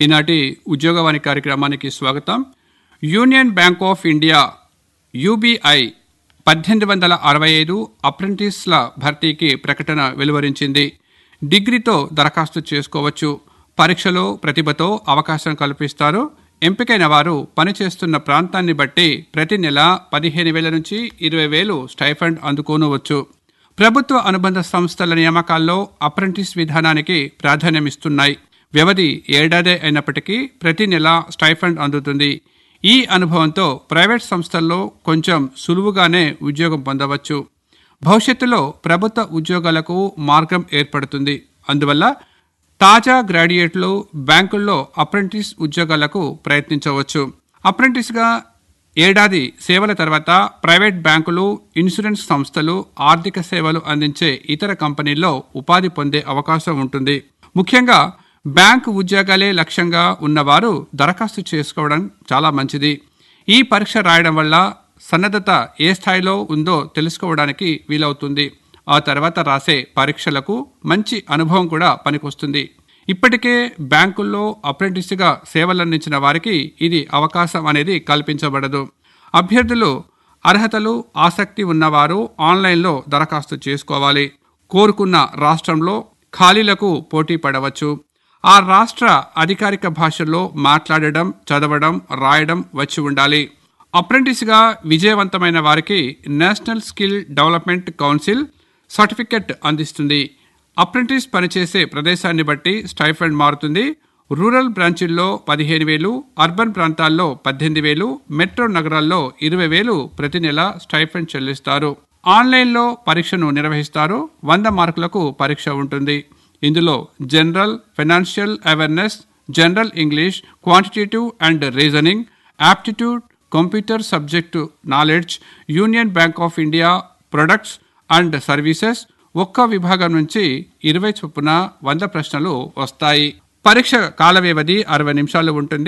ఈనాటి ఉద్యోగవాణి కార్యక్రమానికి స్వాగతం Union Bank of India UBI పద్దెనిమిది వందల అరవై ఐదు అప్రెంటిస్ల భర్తీకి ప్రకటన వెలువరించింది డిగ్రీతో దరఖాస్తు చేసుకోవచ్చు పరీక్షలో ప్రతిభతో అవకాశం కల్పిస్తారు ఎంపికైన వారు పనిచేస్తున్న ప్రాంతాన్ని బట్టి ప్రతి నెల పదిహేను వేల నుంచి ఇరవై వేలు స్టైఫండ్ అందుకోనవచ్చు ప్రభుత్వ అనుబంధ సంస్థల నియామకాల్లో అప్రెంటిస్ విధానానికి ప్రాధాన్యమిస్తున్నాయి వ్యవధి ఏడాదే అయినప్పటికీ ప్రతి నెల స్టైఫండ్ అందుతుంది ఈ అనుభవంతో ప్రైవేట్ సంస్థల్లో కొంచెం సులువుగానే ఉద్యోగం పొందవచ్చు భవిష్యత్తులో ప్రభుత్వ ఉద్యోగాలకు మార్గం ఏర్పడుతుంది అందువల్ల తాజా గ్రాడ్యుయేట్లు బ్యాంకుల్లో అప్రెంటిస్ ఉద్యోగాలకు ప్రయత్నించవచ్చు అప్రెంటిస్గా ఏడాది సేవల తర్వాత ప్రైవేట్ బ్యాంకులు ఇన్సూరెన్స్ సంస్థలు ఆర్థిక సేవలు అందించే ఇతర కంపెనీల్లో ఉపాధి పొందే అవకాశం ఉంటుంది ముఖ్యంగా బ్యాంకు ఉద్యోగాలే లక్ష్యంగా ఉన్నవారు దరఖాస్తు చేసుకోవడం చాలా మంచిది ఈ పరీక్ష రాయడం వల్ల సన్నద్ధత ఏ స్థాయిలో ఉందో తెలుసుకోవడానికి వీలవుతుంది ఆ తర్వాత రాసే పరీక్షలకు మంచి అనుభవం కూడా పనికొస్తుంది ఇప్పటికే బ్యాంకుల్లో అప్రెంటిస్గా సేవలందించిన వారికి ఇది అవకాశం అనేది కల్పించబడదు అభ్యర్థులు అర్హతలు ఆసక్తి ఉన్నవారు ఆన్లైన్లో దరఖాస్తు చేసుకోవాలి కోరుకున్న రాష్ట్రంలో ఖాళీలకు పోటీ పడవచ్చు ఆ రాష్ట్ర అధికారిక భాషల్లో మాట్లాడడం చదవడం రాయడం వచ్చి ఉండాలి అప్రెంటిస్గా విజయవంతమైన వారికి national skill development council certificate అందిస్తుంది అప్రెంటిస్ పనిచేసే ప్రదేశాన్ని బట్టి స్టైఫండ్ మారుతుంది రూరల్ బ్రాంచీల్లో పదిహేను వేలు అర్బన్ ప్రాంతాల్లో పద్దెనిమిది వేలు మెట్రో నగరాల్లో ఇరవై వేలు ప్రతి నెల స్టైఫండ్ చెల్లిస్తారు ఆన్లైన్లో పరీక్షను నిర్వహిస్తారు వంద మార్కులకు పరీక్ష ఉంటుంది ఇందులో general financial awareness general English quantitative and reasoning aptitude computer subject knowledge Union Bank of India products and services ఒక్క విభాగం నుంచి ఇరవై చొప్పున వంద ప్రశ్నలు వస్తాయి పరీక్ష కాల వ్యవధి అరవై నిమిషాలు ఉంటుంది